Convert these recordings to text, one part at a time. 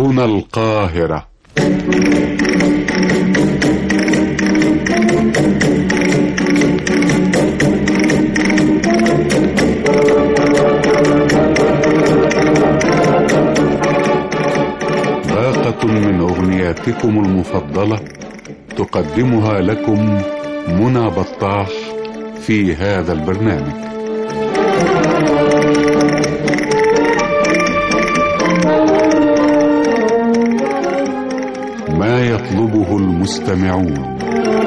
هنا القاهرة باقة من أغنياتكم المفضلة تقدمها لكم منى بطاح في هذا البرنامج ما يطلبه المستمعون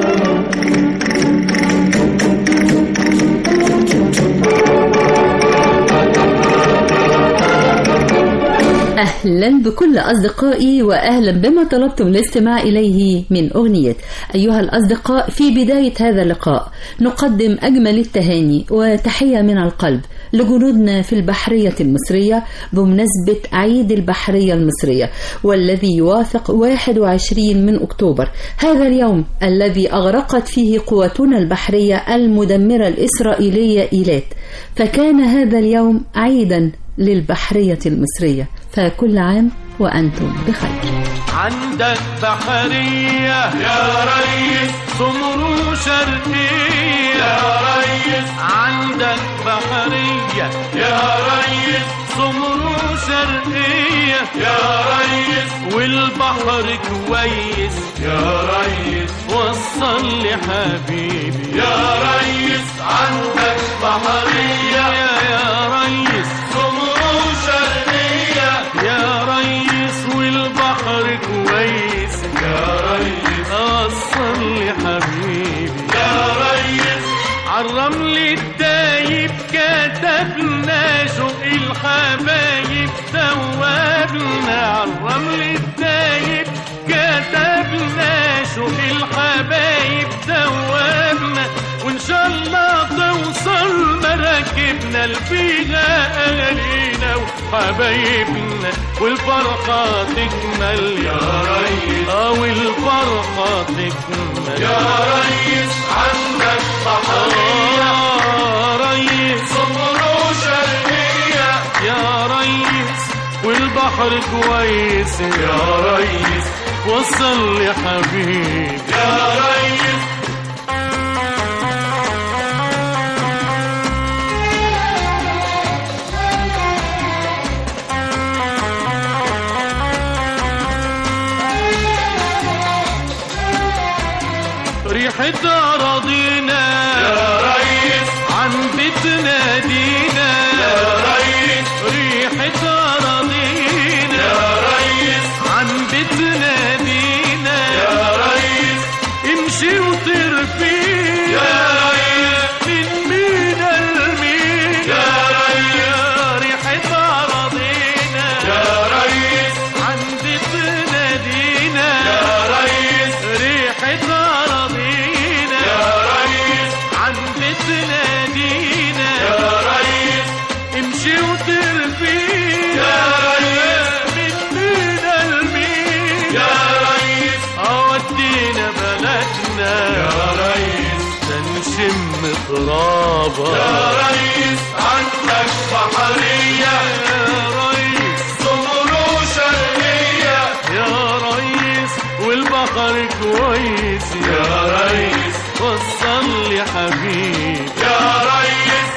أهلا بكل أصدقائي وأهلا بما طلبتم الاستماع إليه من أغنية أيها الأصدقاء في بداية هذا اللقاء نقدم أجمل التهاني وتحية من القلب لجنودنا في البحرية المصرية بمناسبة عيد البحرية المصرية والذي يوافق 21 من أكتوبر هذا اليوم الذي أغرقت فيه قواتنا البحرية المدمرة الإسرائيلية إيلات فكان هذا اليوم عيدا للبحرية المصرية فكل عام وأنتم بخير عندك بحرية يا ريس سمر شرقية يا ريس عندك بحرية يا ريس سمر شرقية يا ريس والبحر كويس يا ريس وصل لي حبيبي يا ريس عندك بحرية يا يا ريس سمر شرقية يا ريس والبحر كويس يا ريس وصل لي حبيبي يا ريس عالرمل الدايب كتبنا شوق الحبايب ثوابنا عالرمل الدايب كتبنا شوق الحبايب ثوابنا وان شاء الله توصل مراكبنا لفيها اهالينا وحبايبنا والفرحة تكمل يا ريس اه والفرحة تكمل يا ريس عندك بحرية يا ريس صبروا شرقية يا ريس والبحر كويس يا ريس وصل لي حبيبي يا ريس ريحة أراضينا يا ريس عن بيتنا دينا يا ريس ريحة أراضينا يا ريس عن بيتنا دينا يا ريس امشي وطير فينا يا ريس من مينا لمين يا ريس ريحة أراضينا يا ريس عن بيتنا دينا يا ريس ريحة أراضينا يا ريس عن بيتنا دينا يا ريس امشي وطير فينا يا ريس من مينا لمين يا ريس اودينا بلدنا يا ريس تنشم ترابها يا ريس عندك بحرية يا ريس سمرو شرقية يا ريس والبحر كويس يا ريس وصل لي حبيبي يا ريس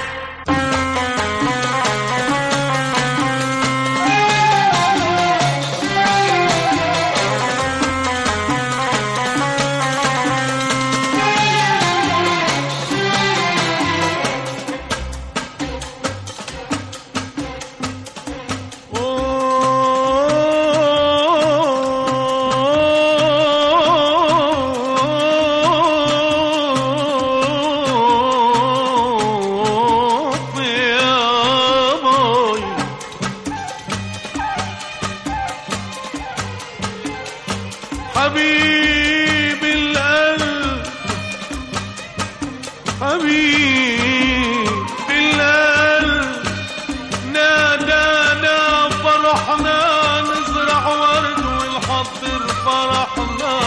حبيب القلب حبيب القلب نادانا فرحنا نزرع ورد ونحضر فرحنا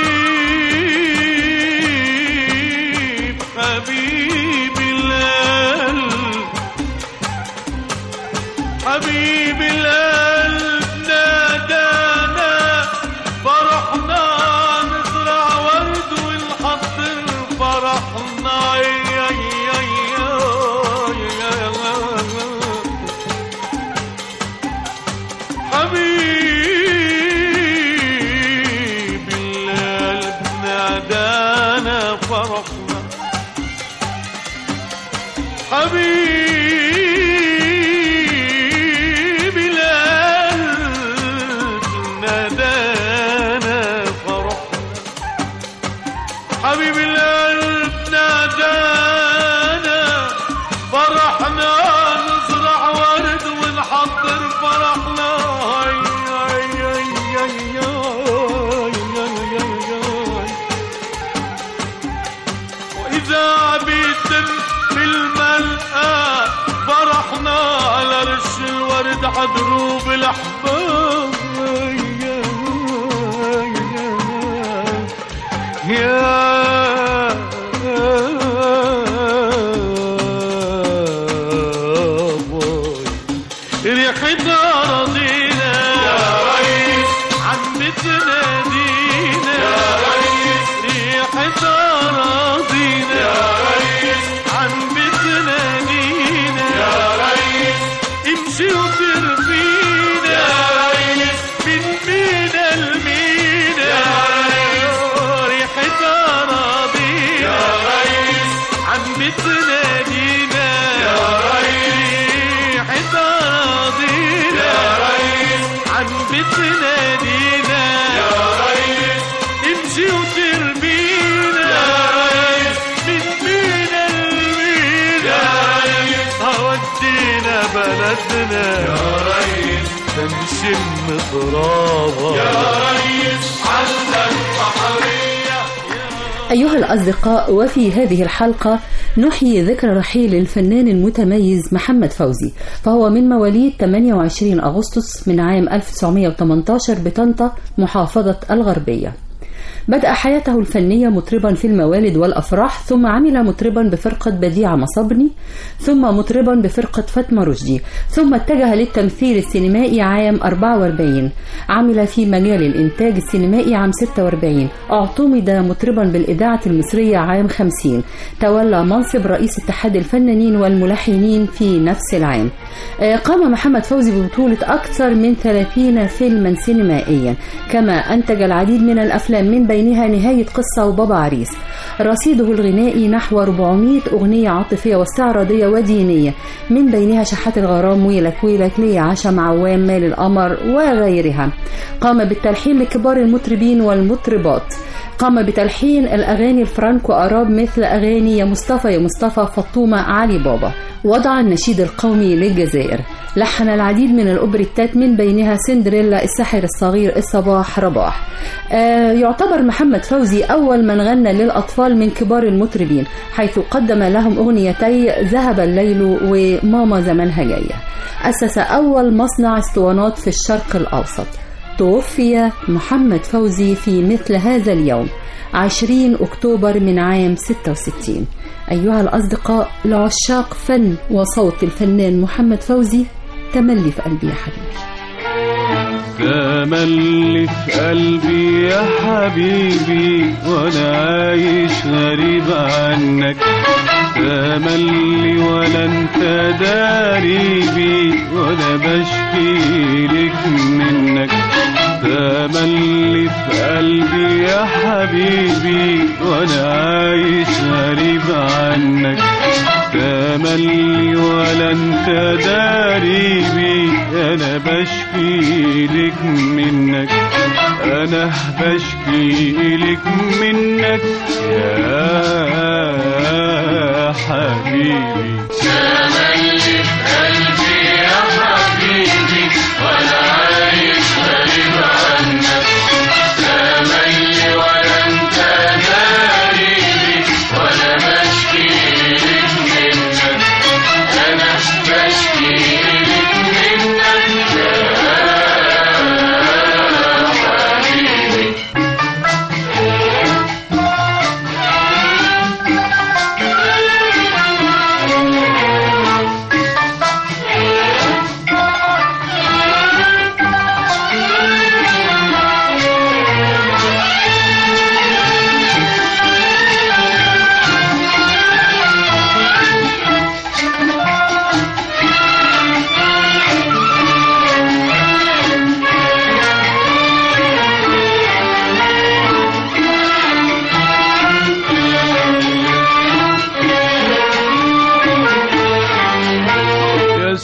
حبيب حبيب الله حبيب القلب نادانا فرحنا نزرع ورد ونحضر فرحنا يا يا يا يا حبيب القلب نادانا فرحنا حبيب القلب نادانا فرحنا حبيب القلب نادانا فرحنا نزرع ورد ونحضر فرحنا هاي هاي هاي هاي هاي هاي هاي وإذا بيتم في الملقى فرحنا على رش الورد عدروب الأحباب يا بوي ريحتها رضينا يا ريس عم بتنادينا يا ريس ريحتها راضينا يا ريس عم بتنادينا يا ريس امشي وترفينا يا ريس من مينا لمينا يا ريس ريحتها راضينا يا ريس عم بتنادينا يا ريس ريحتها راضينا يا ريس عم بتنادينا يا ريس امشي وترمينا يا ريس من مينا لمينا يا ريس هودينا بلدنا يا ريس تنشم ترابها يا ريس عندك بحرية أيها الأصدقاء وفي هذه الحلقة نحيي ذكرى رحيل الفنان المتميز محمد فوزي فهو من مواليد 28 أغسطس من عام 1918 بطنطا محافظة الغربية بدأ حياته الفنية مطربا في الموالد والأفراح ثم عمل مطربا بفرقة بديعة مصبني ثم مطربا بفرقة فاطمة رشدي ثم اتجه للتمثيل السينمائي عام 44 عمل في مجال الإنتاج السينمائي عام 46 اعتمد مطربا بالإذاعة المصرية عام 50 تولى منصب رئيس اتحاد الفنانين والملحنين في نفس العام آه، قام محمد فوزي ببطولة أكثر من 30 فيلما سينمائيا كما أنتج العديد من الأفلام من بينها نهاية قصة وبابا عريس رصيده الغنائي نحو 400 أغنية عاطفية واستعراضية ودينية من بينها شحات الغرام ويلك ويلك ليه عشم عوام مال القمر وغيرها قام بالتلحين لكبار المطربين والمطربات قام بتلحين الأغاني الفرانكو أراب مثل أغاني يا مصطفى يا مصطفى فطومة علي بابا وضع النشيد القومي للجزائر لحن العديد من الأوبريتات من بينها سندريلا الساحر الصغير الصباح رباح آه يعتبر محمد فوزي أول من غنى للأطفال من كبار المطربين حيث قدم لهم أغنيتي ذهب الليل وماما زمانها جاية أسس أول مصنع اسطوانات في الشرق الأوسط توفي محمد فوزي في مثل هذا اليوم 20 أكتوبر من عام 66 أيها الأصدقاء لعشاق فن وصوت الفنان محمد فوزي تملي في قلبي يا حبيبي تملي في قلبي يا حبيبي وانا عايش غريب عنك تملي ولا انت داري بي وانا بشكي لك منك تملي في قلبي يا حبيبي وانا عايش غريب عنك تملي ولا انت داري بي انا بشكي لك منك انا بشكي لك منك يا حبيبي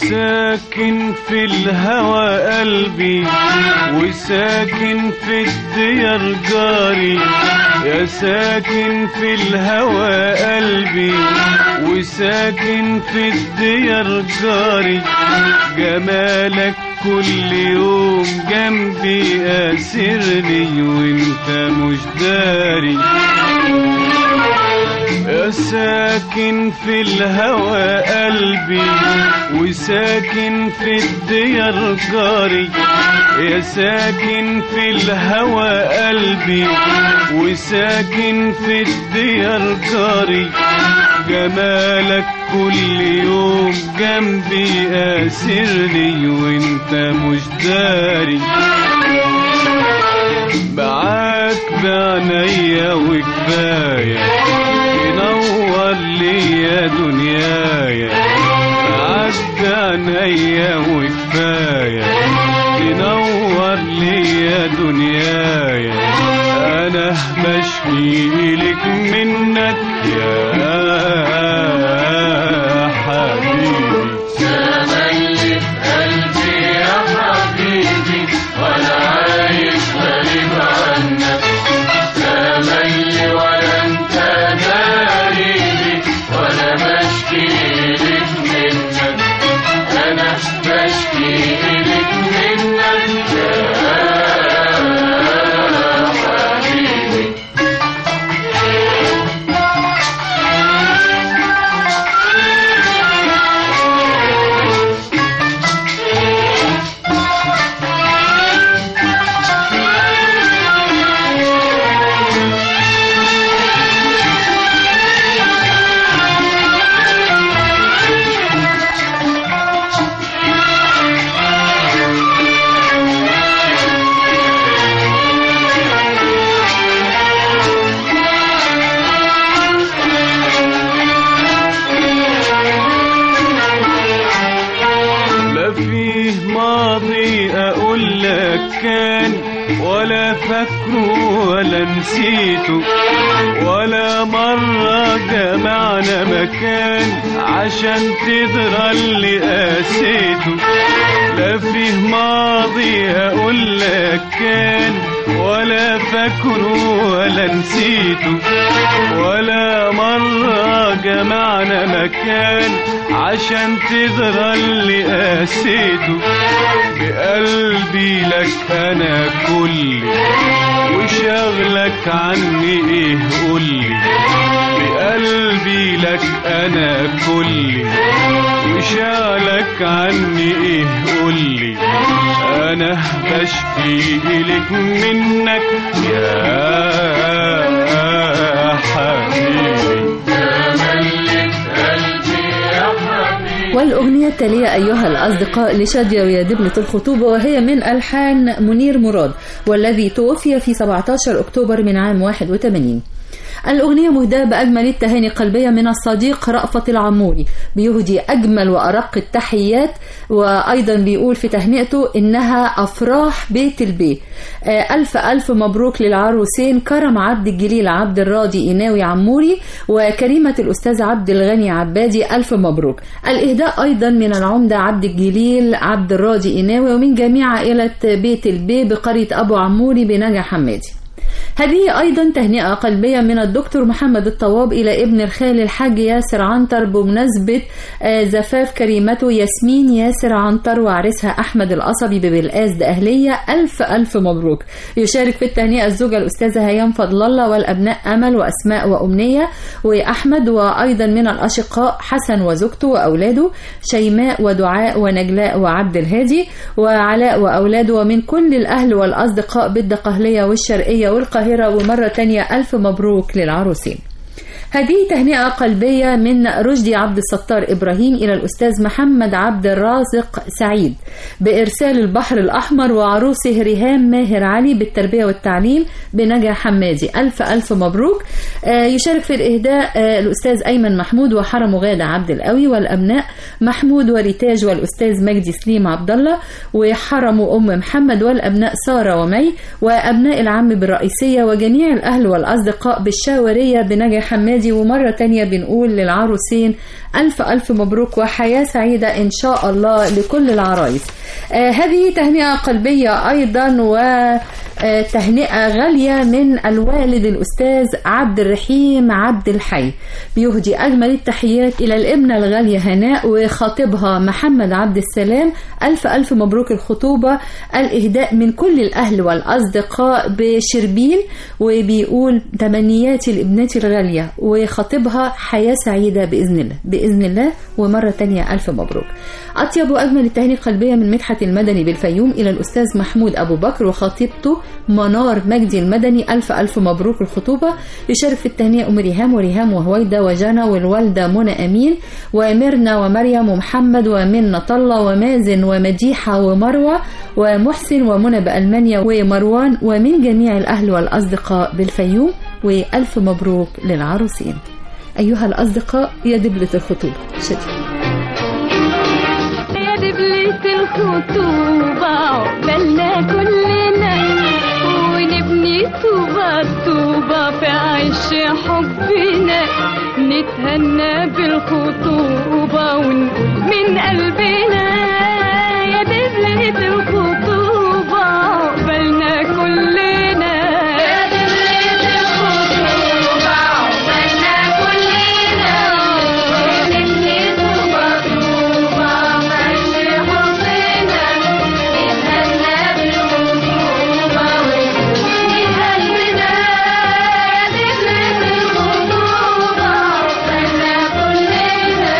ساكن في الهوى قلبي وساكن في الديار جاري يا ساكن في الهوى قلبي وساكن في الديار جاري جمالك كل يوم جنبي أسرني وانت مش داري يا ساكن في الهوى قلبي وساكن في الديار جاري يا ساكن في الهوى قلبي وساكن في الديار جاري جمالك كل يوم جنبي أسرني وانت مش داري معاك بعنايا وكفاية تنور لي يا دنيايا معاك بعنايا وكفاية تنور لي يا دنيايا أنا بشكي لك منك يا حبيبي تملي في قلبي يا حبيبي وانا عايش غريب عنك تملي ولا انت داريني وانا بشكي لك منك انا بشكي لك منك يا حبيبي لا فيه ماضي اقول لك كان ولا فاكره ولا نسيته ولا مرة جمعنا مكان عشان تدرى اللي قاسيته لا فيه ماضي اقول لك كان ولا فاكره ولا نسيته ولا مرة جمعنا مكان عشان تدرى اللي قاسيته بقلبي لك انا كلي وشغلك عني ايه قولي بقلبي لك انا كلي وشغلك عني ايه قولي انا بشكي لك منك يا حبيبي تملي في قلبي يا حبيبي والأغنية التالية أيها الأصدقاء لشادية ويا دبلة الخطوبة وهي من ألحان منير مراد والذي توفي في 17 أكتوبر من عام 81 الأغنية مهداة بأجمل التهاني القلبية من الصديق رأفت العموري بيهدي أجمل وأرق التحيات وأيضا بيقول في تهنئته إنها أفراح بيت البي آه، ألف ألف مبروك للعروسين كرم عبد الجليل عبد الراضي إيناوي عموري وكريمة الأستاذ عبد الغني عبادي ألف مبروك الإهداء أيضا من العمدة عبد الجليل عبد الراضي إيناوي ومن جميع عائلة بيت البي بقرية أبو عموري بنجا حمادي هذه أيضا تهنئة قلبية من الدكتور محمد الطواب إلى ابن الخال الحاج ياسر عنتر بمناسبة آه، زفاف كريمته ياسمين ياسر عنتر وعريسها أحمد القصبي ببلقاس أهلية ألف ألف مبروك يشارك في التهنئة الزوجة الأستاذة هيام فضل الله والأبناء أمل وأسماء وأمنية وأحمد وأيضا من الأشقاء حسن وزوجته وأولاده شيماء ودعاء ونجلاء وعبد الهادي وعلاء وأولاده ومن كل الأهل والأصدقاء بالدقهلية والشرقية والقاهرة ومرة تانية ألف مبروك للعروسين هذه تهنئة قلبية من رشدي عبد الستار إبراهيم إلى الأستاذ محمد عبد الرازق سعيد بإرسال البحر الأحمر وعروسه ريهام ماهر علي بالتربية والتعليم بنجا حمادي ألف ألف مبروك آه، يشارك في الإهداء آه، الأستاذ أيمن محمود وحرم غادة عبد القوي والأبناء محمود وريتاج والأستاذ مجدي سليم عبد الله وحرم أم محمد والأبناء سارة ومي وأبناء العم بالرئيسية وجميع الأهل والأصدقاء بالشاورية بنجا حمادي دي ومرة تانية بنقول للعروسين ألف ألف مبروك وحياة سعيدة إن شاء الله لكل العرايس آه هذه تهنئة قلبية أيضا وتهنئة غالية من الوالد الأستاذ عبد الرحيم عبد الحي بيهدي أجمل التحيات إلى الابنة الغالية هناء وخاطبها محمد عبد السلام ألف ألف مبروك الخطوبة الإهداء من كل الأهل والأصدقاء بشربين وبيقول تمنياتي لابنتي الغالية وخاطبها حياة سعيدة بإذن الله بإذن الله ومرة تانية ألف مبروك أطيب وأجمل التهاني القلبية من مدحت المدني بالفيوم إلى الأستاذ محمود أبو بكر وخطيبته منار مجدي المدني ألف ألف مبروك الخطوبة يشارك في التهنئة أم ريهام وريهام وهويدا وجنى والوالدة منى أمين وميرنا ومريم ومحمد ومنة الله ومازن ومديحة ومروة ومحسن ومنى بألمانيا ومروان ومن جميع الأهل والأصدقاء بالفيوم وألف مبروك للعروسين أيها الأصدقاء يا دبلة الخطوبة شديد يا دبلة الخطوبة عقبالنا كلنا ونبني طوبة طوبة في عيش حبنا نتهنى بالخطوبة ونقول من قلبنا يا دبلة الخطوبة عقبالنا كلنا يا دبلة الخطوبة عقبالنا كلنا نبني طوبة طوبة في عيش حبنا نتهنى بالخطوبة ونقول من قلبنا يا دبلة الخطوبة عقبالنا كلنا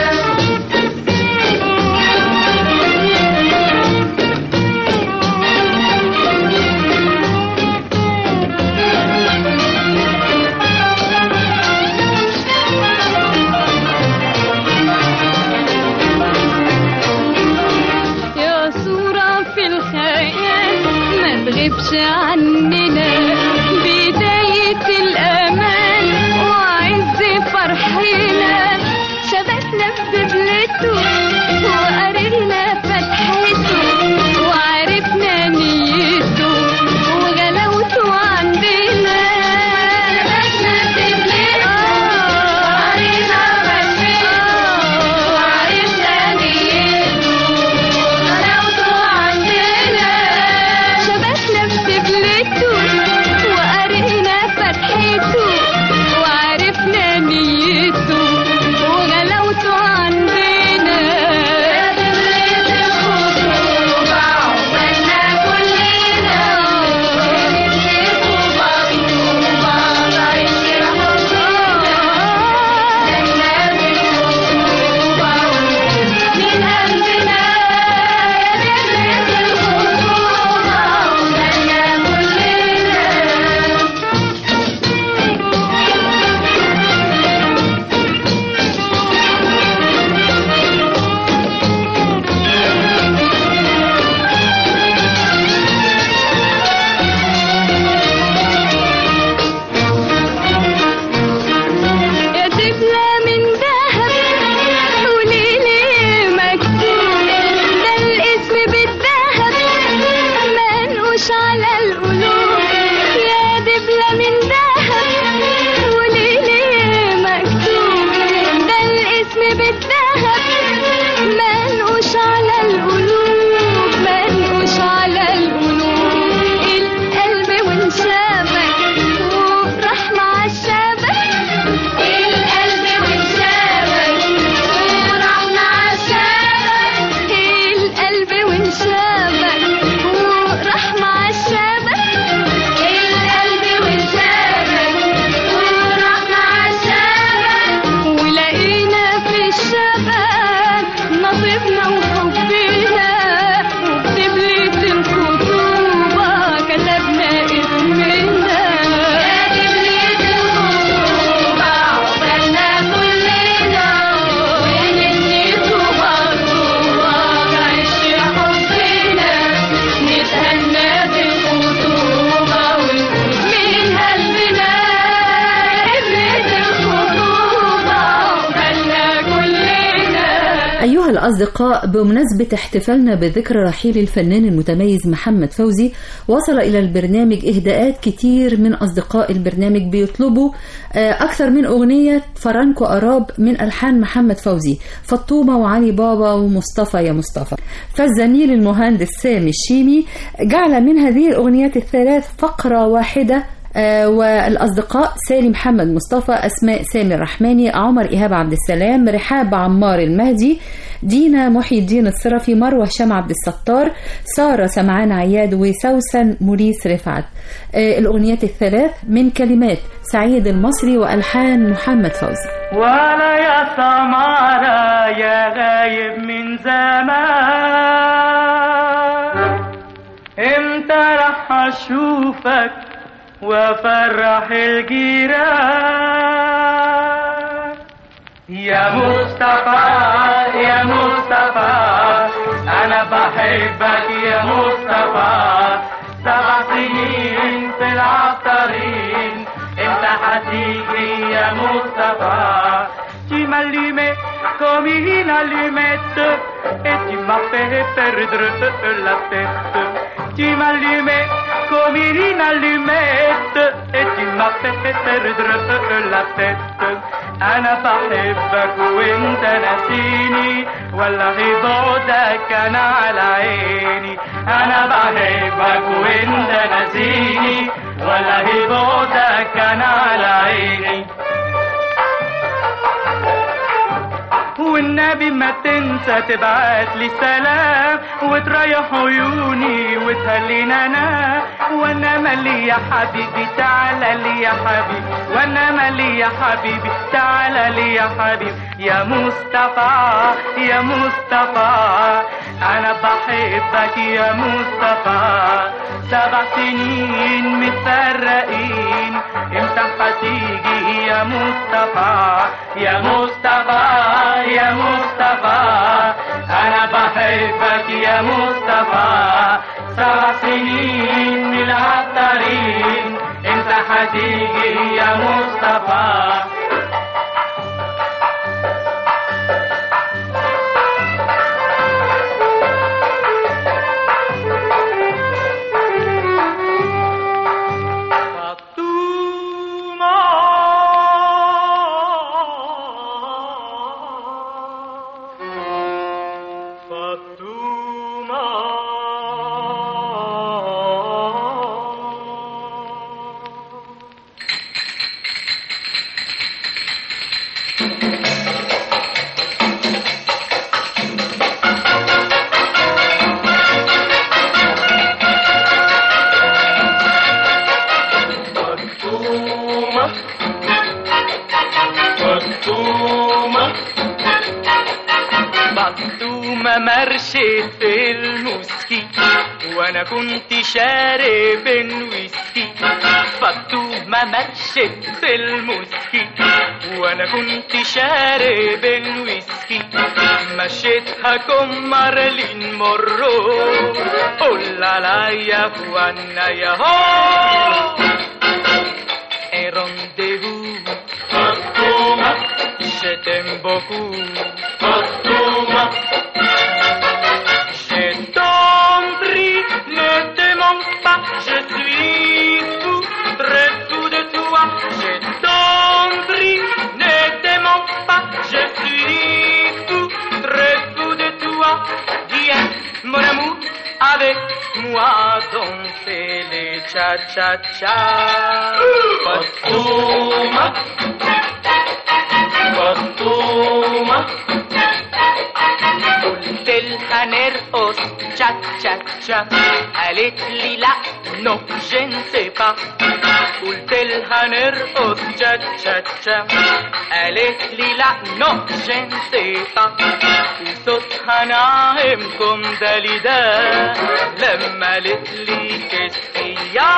يا صورة في الخيال ما تغيبش عننا بداية الأمان وعز فرحنا شبكنا بدبلته وقررنا فتحته وعرفنا نيته وغلاوته عندنا شبكنا بدبلته وقررنا فتحته وعرفنا نيته غلاوته عندنا شبكنا بدبلته وقررنا فتحته وعرفنا نيته وغلاوته عندنا الخطوبة عقبالنا كلنا طوبة طوبة عيش حبنا لنا بالخطوبة من قلبنا يا دبلة الخطوبة عقبالنا كلنا يا دبلة من ذهب قوليلي مكتوب ده الاسم بالذهب منقوش على القلوب يا دبلة من ذهب قوليلي مكتوب ده الاسم بالذهب منقوش على القلوب منقوش على القلوب القلب وانشابك وراح مع الشبك القلب وانشابك وراح مع الشبك القلب وانشابك وراح مع الشبك القلب وانشابك وراح مع الشبك ولقينا في الشبك نصيبنا وحبنا وبدبلة الخطوبة كتبنا اسمنا يا دبلة الخطوبة عقبالنا كلنا ونبني طوبة طوبة بعيش حبنا نتهنى بالخطوبة ونقول من قلبنا دبلة الخطوبة عقبالنا كلنا أيها الأصدقاء بمناسبة احتفالنا بذكرى رحيل الفنان المتميز محمد فوزي وصل إلى البرنامج إهداءات كتير من أصدقاء البرنامج بيطلبوا آه، أكثر من أغنية فرانكو أراب من ألحان محمد فوزي فطومة وعلي بابا ومصطفى يا مصطفى فالزميل المهندس سامي الشيمي جعل من هذه الأغنيات الثلاث فقرة واحدة آه، والأصدقاء سالي محمد مصطفى أسماء سامي الرحماني عمر إيهاب عبد السلام رحاب عمار المهدي دينا محي الدين الصرفي مروة هشام عبد الستار سارة سمعان عياد وسوسن موريس رفعت آه، الأغنيات الثلاث من كلمات سعيد المصري وألحان محمد فوزي ولا يا سمارة يا غايب من زمان امتى راح اشوفك وافرح الجيران يا مصطفى يا مصطفى انا بحبك يا مصطفى سبع سنين في العطارين انت هتيجي يا مصطفى Tu m'allumais comme une allumette et tu m'as fait perdre la tête. Tu m'allumais comme une allumette et tu m'as fait perdre la tête. أنا بحبك وانت ناسيني والله بعدك أنا على عيني أنا بحبك وانت ناسيني والله بعدك أنا على عيني والنبي ما تنسى تبعت لي سلام وتريح عيوني وتهليني انا وانا مالي يا حبيبي تعالى لي يا حبيبي وانا مالي يا حبيبي تعالى لي يا حبيبي يا مصطفى يا مصطفى انا بحبك يا مصطفى سبع سنين متفرقين امتى هتيجي يا مصطفى يا مصطفى يا مصطفى انا بحبك يا مصطفى سبع سنين من العطارين امتى هتيجي يا مصطفى مكتومة مكتومة مكتومة مرشة الموسكي وانا كنت شارب الويسكي فطومة مرشة الموسكي وانا كنت شارب الويسكي مشيتها كم مارلين مرو قول عليا وانا يا هو un rendez-vous. Fatuma, je t'aime beaucoup. Fatuma, je t'en prie, ne te manque pas, je suis fou, très fou de toi. Je t'en prie, ne te manque pas, je suis fou, très fou de toi. Viens, mon amour, avec moi danser les cha-cha-cha. Fatuma, Fatuma. قلت لها نرقص تشا تشا تشا قالت لي لا نو جن سي با قلت لها نرقص تشا تشا تشا قالت لي لا نو جن سي با وصوتها ناعمكم داليدا لما قالت لي كسيا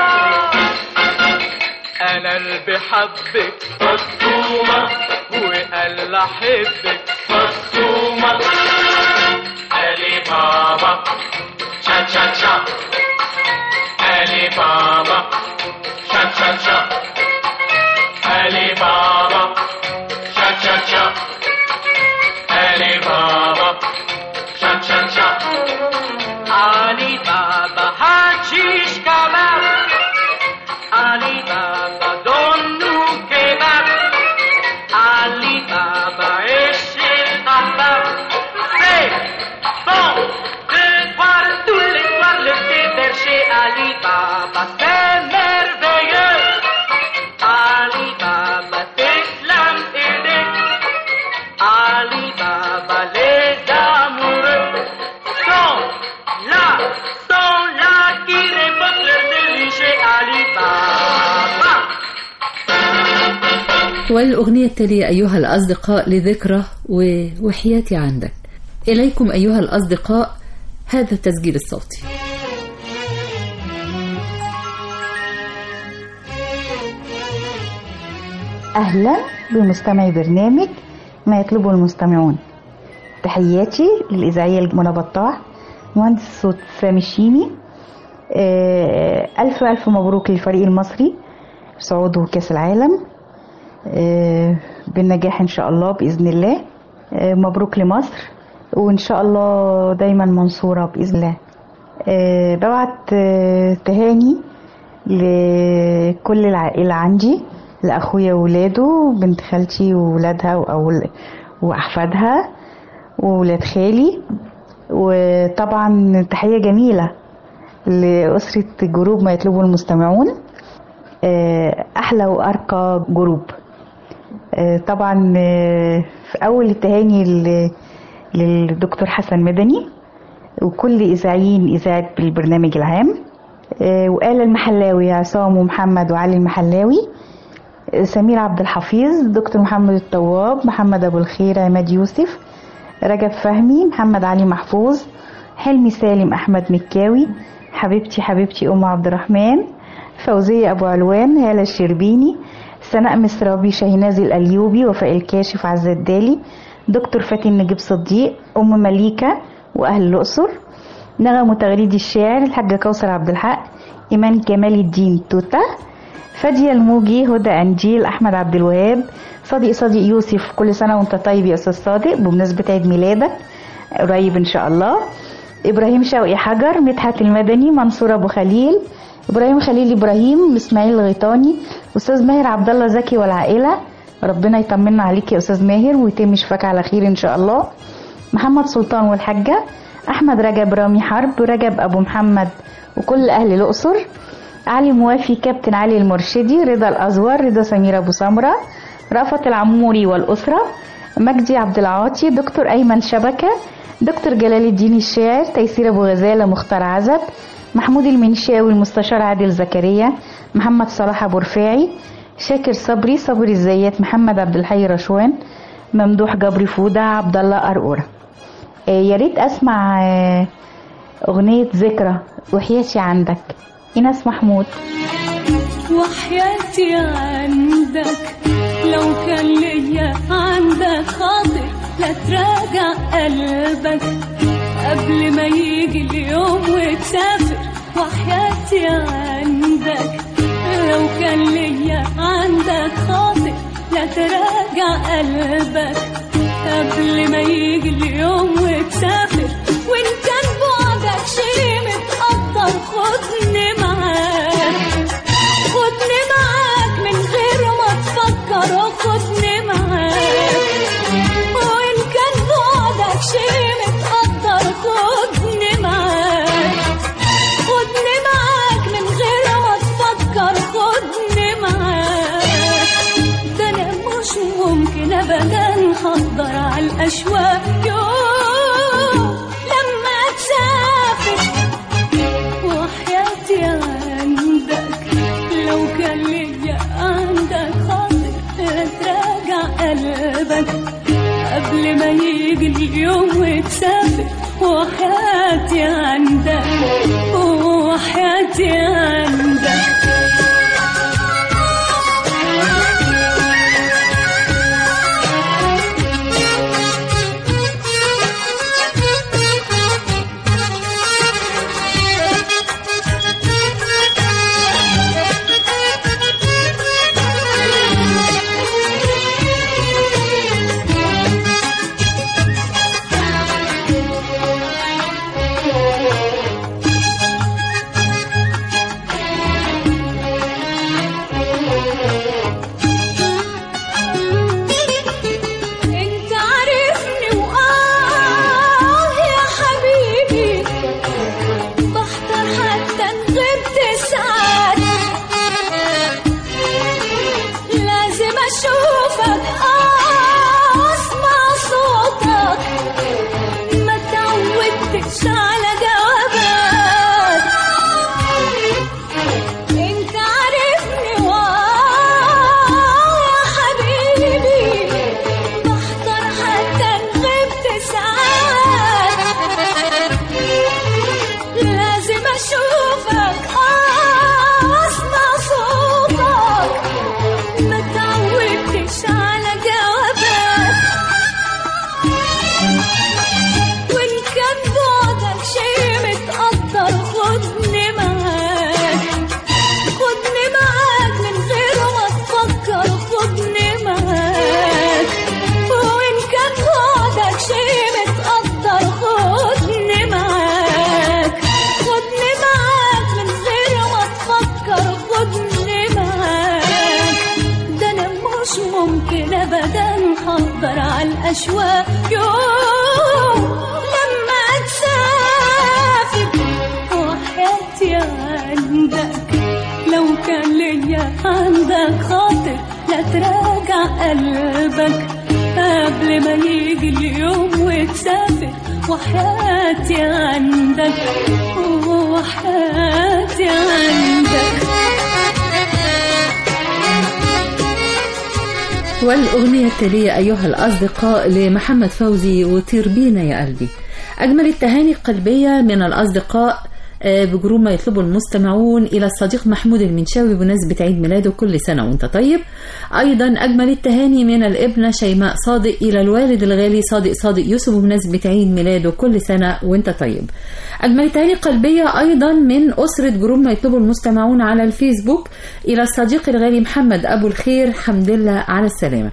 انا اللي بحبك فصومة وقال احبك فصومة علي بابا شا شا شا علي بابا شا شا شا علي بابا شا شا شا علي بابا والأغنية التالية أيها الأصدقاء لذكرى و- وحياتي عندك إليكم أيها الأصدقاء هذا التسجيل الصوتي أهلا بمستمعي برنامج ما يطلبه المستمعون تحياتي للإذاعية منى بطاح مهندس الصوت سامي الشيمي آه، ألف ألف مبروك للفريق المصري صعوده كأس العالم آه، بالنجاح إن شاء الله بإذن الله آه، مبروك لمصر وإن شاء الله دايما منصورة بإذن الله آه، ببعت آه، تهاني لكل العائلة عندي لأخويا وولاده بنت خالتي وولادها وأول وأحفادها وولاد خالي وطبعا تحية جميلة لأسرة جروب ما يطلبه المستمعون آه، أحلى وأرقى جروب آه، طبعا آه، في أول التهاني ل- للدكتور حسن مدني وكل إذاعيين إذاعة بالبرنامج العام آه، وآل المحلاوي عصام ومحمد وعلي المحلاوي آه، سمير عبد الحفيظ دكتور محمد الطواب محمد أبو الخير عماد يوسف رجب فهمي محمد علي محفوظ حلمي سالم أحمد مكاوي حبيبتي حبيبتي أم عبد الرحمن فوزية أبو علوان هالة الشربيني سناء مصرابي شاهناز الأليوبي وفاء الكاشف عز الدالي دكتور فاتن نجيب صديق أم مليكة وأهل الأقصر نغم تغريد الشاعر الحاجة كوثر عبد الحق إيمان كمال الدين توتا فادية الموجي هدى أنجيل أحمد عبد الوهاب صديق صديق يوسف كل سنة وأنت طيب يا أستاذ صادق بمناسبة عيد ميلادك قريب إن شاء الله إبراهيم شوقي حجر مدحت المدني منصور أبو خليل إبراهيم خليل إبراهيم إسماعيل الغيطاني أستاذ ماهر عبد الله زكي والعائلة ربنا يطمنا عليك يا أستاذ ماهر ويتم شفاك على خير إن شاء الله محمد سلطان والحاجة أحمد رجب رامي حرب رجب أبو محمد وكل أهل الأقصر علي موافي كابتن علي المرشدي رضا الأزور رضا سمير أبو سمرة رأفت العموري والأسرة مجدي عبد العاطي دكتور أيمن شبكة دكتور جلال الدين الشاعر تيسير أبو غزالة مختار عزب محمود المنشاوي المستشار عادل زكريا محمد صلاح أبو رفاعي شاكر صبري صبري الزيات محمد عبد الحي رشوان ممدوح جبري فودة عبد الله قرقورة آه، يا ريت اسمع آه، اغنية ذكرى وحياتي عندك ايناس محمود وحياتي عندك لو كان ليا عندك خاطر لا تراجع قلبك قبل ما يجي اليوم وتسافر وحياتي عندك لو كان ليا عندك خاطر لا تراجع قلبك قبل ما يجي اليوم وتسافر وان كان بعدك شيء متقدر خدني معاك خدني معاك من غير ما تفكر خدني معاك وإن كان بعدك شيء متقدر خدني معاك خدني معاك من غير ما تفكر خدني معاك ده أنا مش ممكن أبدا هقدر على الأشواق يوم لما تسافر وحياتي عندك لو كان ليا عندك خاطر تراجع قلبك قبل ما يجي اليوم وتسافر وحياتي عندك وحياتي عندك الأشواق يوم لما تسافر وحياتي عندك لو كان ليا عندك خاطر لا تراجع قلبك قبل ما يجي اليوم وتسافر وحياتي عندك وحياتي عندك والأغنية التالية أيها الأصدقاء لمحمد فوزي وطير بينا يا قلبي أجمل التهاني القلبية من الأصدقاء آه، بجروب ما يطلبه المستمعون إلى الصديق محمود المنشاوي بمناسبة عيد ميلاده كل سنة وأنت طيب أيضا أجمل التهاني من الابنة شيماء صادق إلى الوالد الغالي صادق صادق يوسف بمناسبة عيد ميلاده كل سنة وأنت طيب أجمل تهاني قلبية أيضا من أسرة جروب ما يطلبه المستمعون على الفيسبوك إلى الصديق الغالي محمد أبو الخير حمد لله على السلامة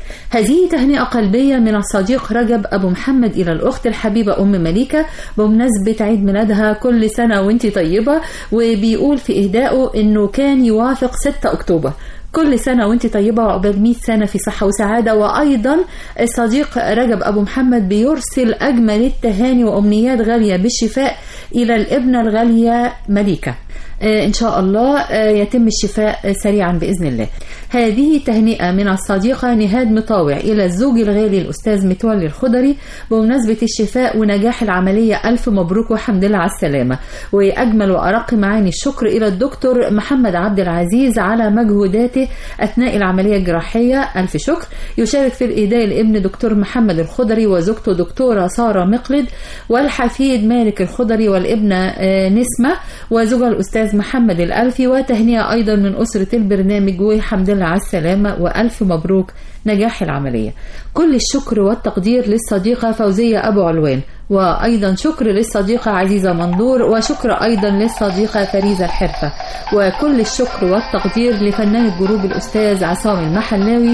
هذه تهنئة قلبية من الصديق رجب أبو محمد إلى الأخت الحبيبة أم مليكة بمناسبة عيد ميلادها كل سنة وانت طيبة وبيقول في إهدائه إنه كان يوافق 6 أكتوبر كل سنة وانت طيبة وعقبال 100 سنة في صحة وسعادة وأيضا الصديق رجب أبو محمد بيرسل أجمل التهاني وأمنيات غالية بالشفاء إلى الابنة الغالية مليكة آه، إن شاء الله آه، يتم الشفاء آه، سريعا بإذن الله هذه تهنئة من الصديقة نهاد مطاوع إلى الزوج الغالي الأستاذ متولي الخضري بمناسبة الشفاء ونجاح العملية ألف مبروك وحمد لله على السلامة وأجمل وأرق معاني الشكر إلى الدكتور محمد عبد العزيز على مجهوداته أثناء العملية الجراحية ألف شكر يشارك في الإهداء الابن دكتور محمد الخضري وزوجته دكتورة سارة مقلد والحفيد مالك الخضري والابنة آه، نسمة وزوجها الأستاذ محمد الألفي وتهنئة أيضا من أسرة البرنامج وحمد لله على السلامة وألف مبروك نجاح العملية كل الشكر والتقدير للصديقة فوزية أبو علوان وأيضا شكر للصديقة عزيزة منظور وشكر أيضا للصديقة فريزة الحرفة وكل الشكر والتقدير لفنان الجروب الأستاذ عصام المحلاوي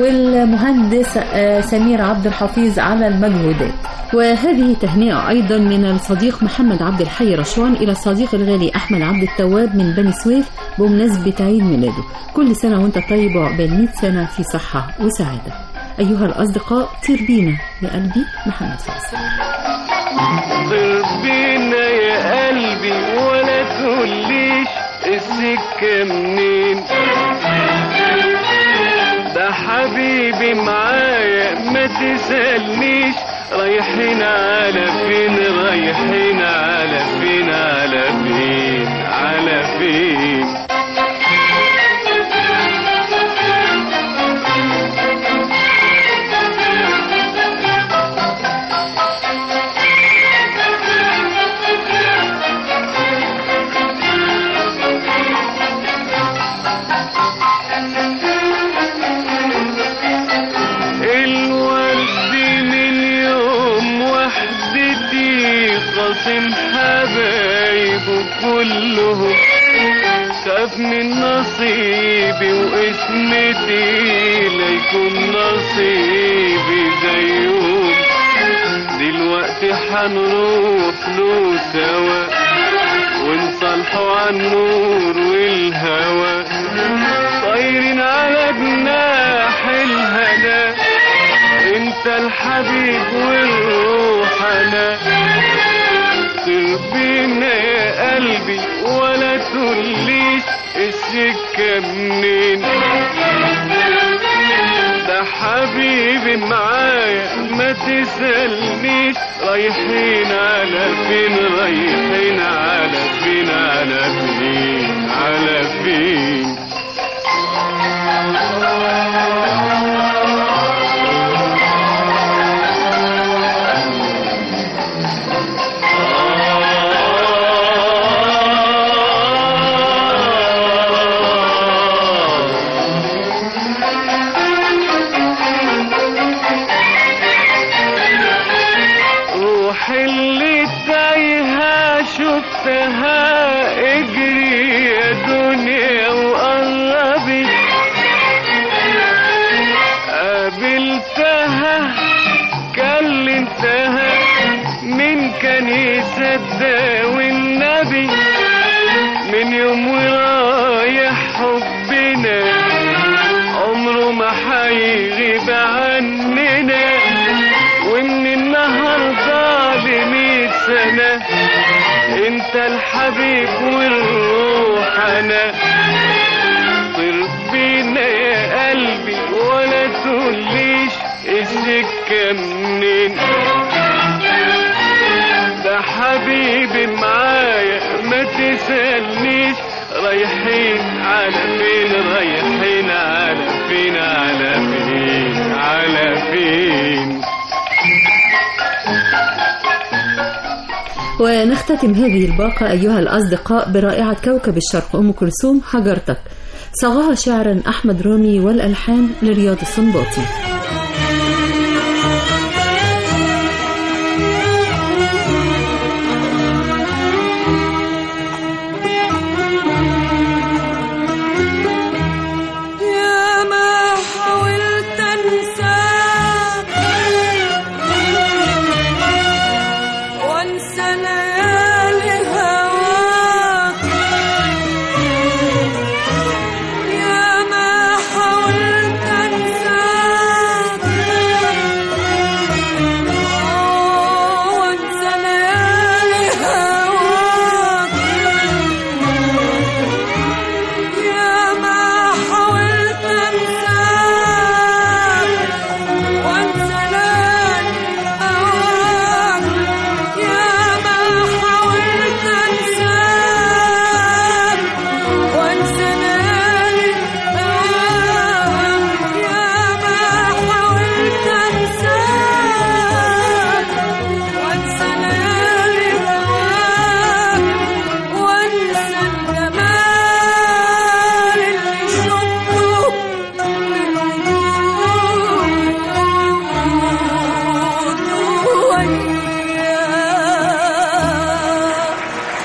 والمهندس آه، سمير عبد الحفيظ على المجهودات وهذه تهنئة أيضا من الصديق محمد عبد الحي رشوان إلى الصديق الغالي أحمد عبد التواب من بني سويف بمناسبة عيد ميلاده كل سنة وانت طيب وعقبال 100 سنة في صحة وسعادة أيها الأصدقاء طير بينا لقلبي محمد فوزي طير بينا يا قلبي ولا تقوليش السكة منين ده حبيبي معايا ما تسألنيش رايحين على فين رايحين على فين على فين على فين الورد من يوم وحدتي خاصم حبايبه كلهم خاف من نصيبي واسمتي ليكون نصيبي زيهم دلوقتي حنروح له سوا ونصالحوا عن النور والهوى طايرين على جناح الهنا انت الحبيب والروح انا طير بينا يا قلبي ولا تقوليش السكة منين ده حبيبي معايا ما تسألنيش رايحين على فين رايحين على فين على فين على فين روح اللي تايهة شفتها اجري يا دنيا وقربي قابلتها كلمتها من كان يصدق والنبي من يوم ورايح حبنا عمره ما حيغيب عننا حبيب والروح انا طير بينا يا قلبي ولا تقوليش السكة منين ده حبيبي معايا ما تسألنيش رايحين على فين رايحين على فين على فين على فين ونختتم هذه الباقة أيها الأصدقاء برائعة كوكب الشرق أم كلثوم حجرتك صاغها شعرا أحمد رامي والألحان لرياض السنباطي يا ما حاولت انساك وانسى ليالي هواك يا ما حاولت انساك وانسى ليالي هواك يا ما حاولت انساك وانسى ليالي هواك يا ما حاولت انساك وانسى ليالي هواك يا ما حاولت انساك وانسى ليالي هواك وانسى الجمال اللي شفته من وجود وياك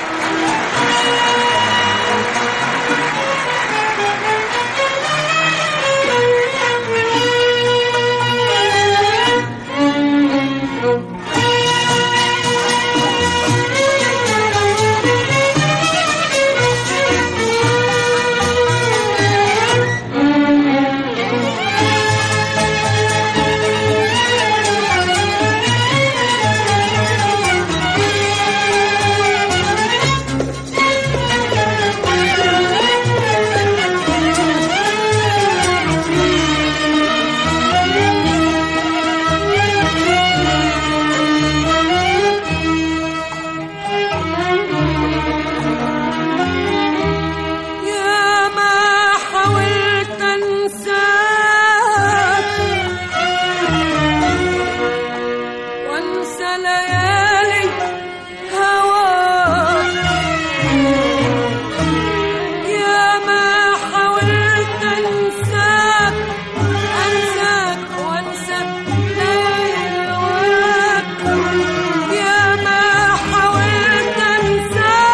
يا ما حاولت انساك وانسى ليالي هواك يا ما حاولت انساك انساك وانسى ليالي هواك يا ما حاولت انساك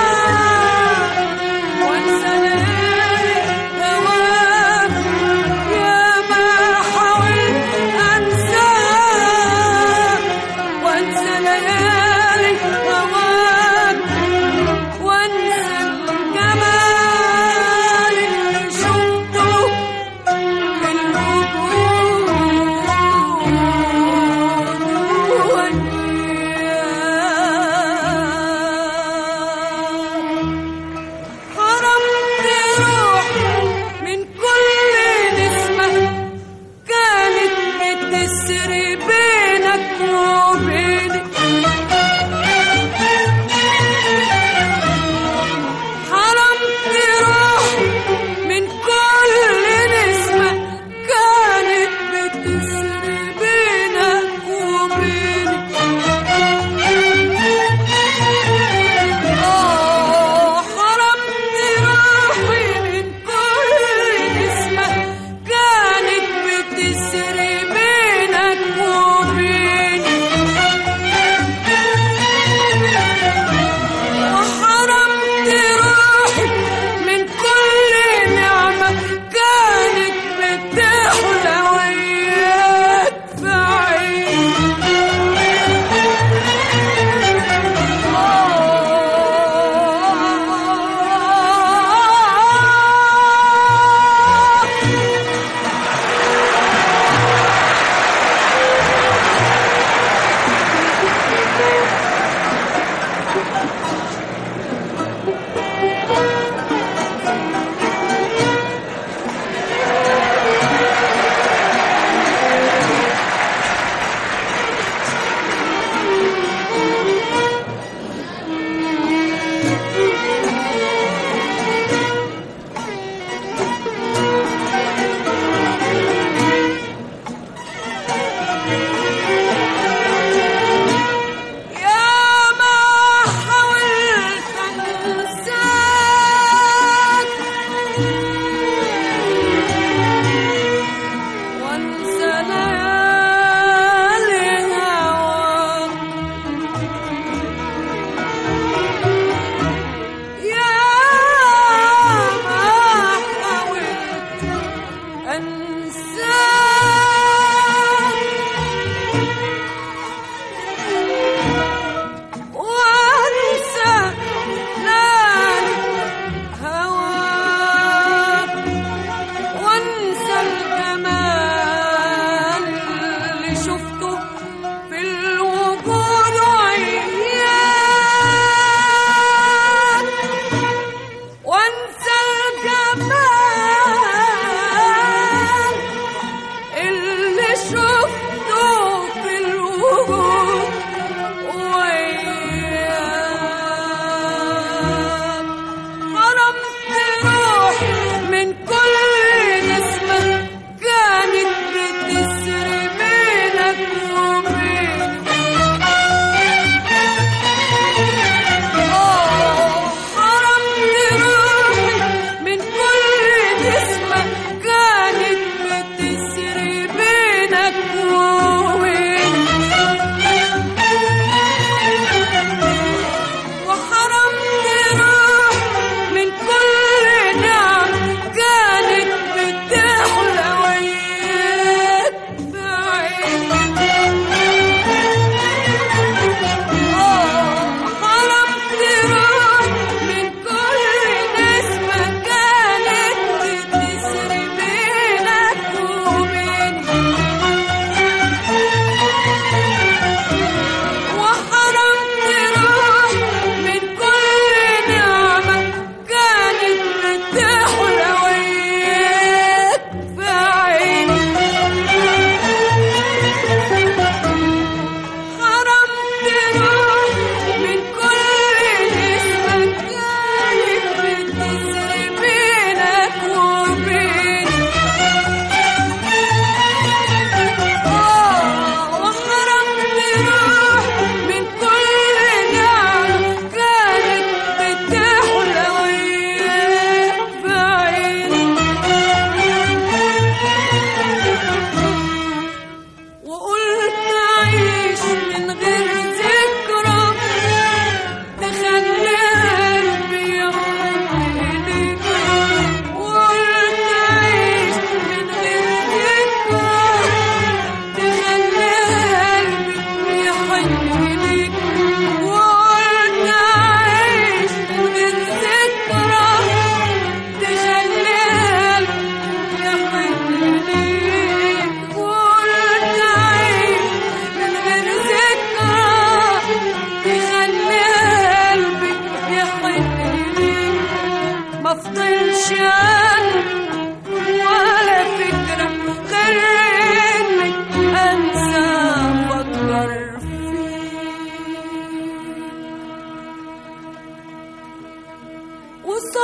وانسى ليالي هواك يا ما حاولت انساك وانسى ليالي هواك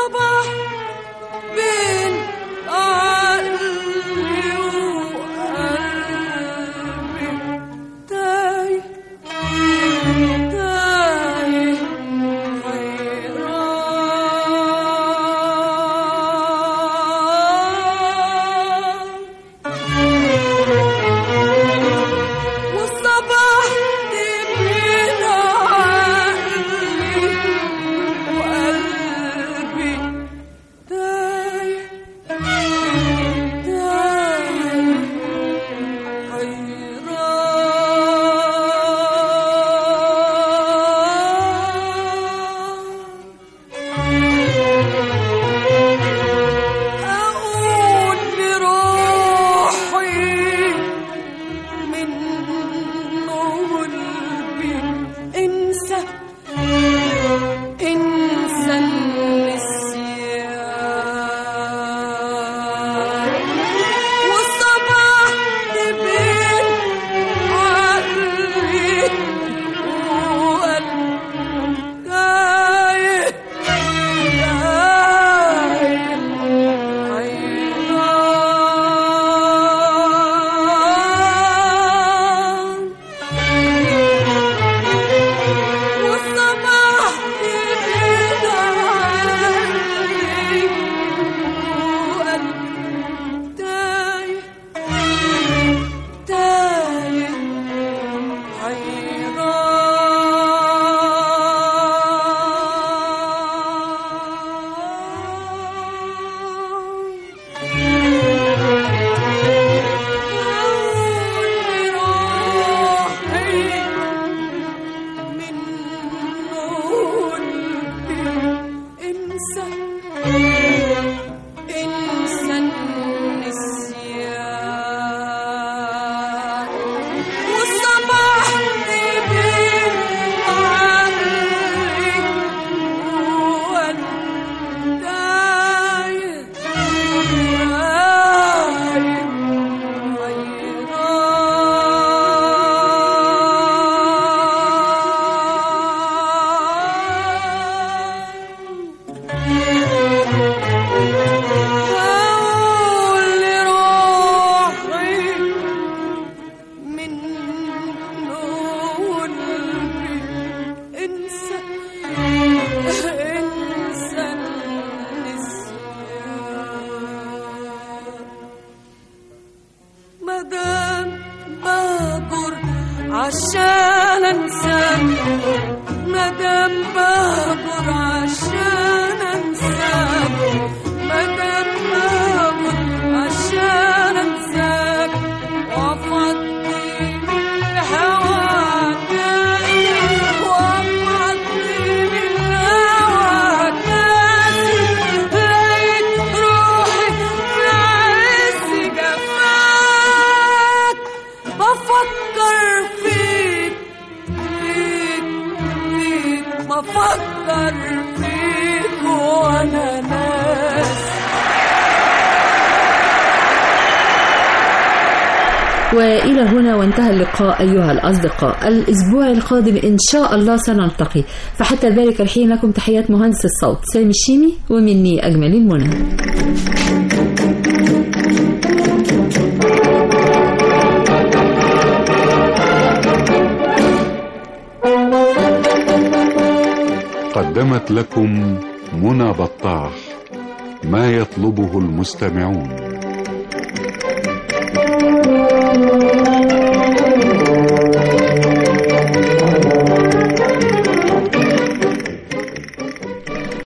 والصباح بين عقلي وقلبي تايه تايه حيران والصباح بين عقلي وقلبي تايه تايه حيران أقول لروحي من قلبي انسى انسى النسيان والصباح بين عقلي وقلبي تايه تايه حيران والصباح يبعد عني وقلبي تايه تايه حيران هقول لروحي من قلبي انسى انسى النسيان مدام بهجر عشان انساك مدام بهجر عشان انساك مدام بهجر عشان انساك وافضي بالهوى تاني وافضي بالهوى تاني لقيت روحي في عز جفاك بفكر فيك فيك فيك بفكر فيك وانا ناس وإلى هنا وانتهى اللقاء أيها الأصدقاء الأسبوع القادم إن شاء الله سنلتقي فحتى ذلك الحين لكم تحيات مهندس الصوت سامي الشيمي ومني أجمل المنى قدمت لكم منى بطاح ما يطلبه المستمعون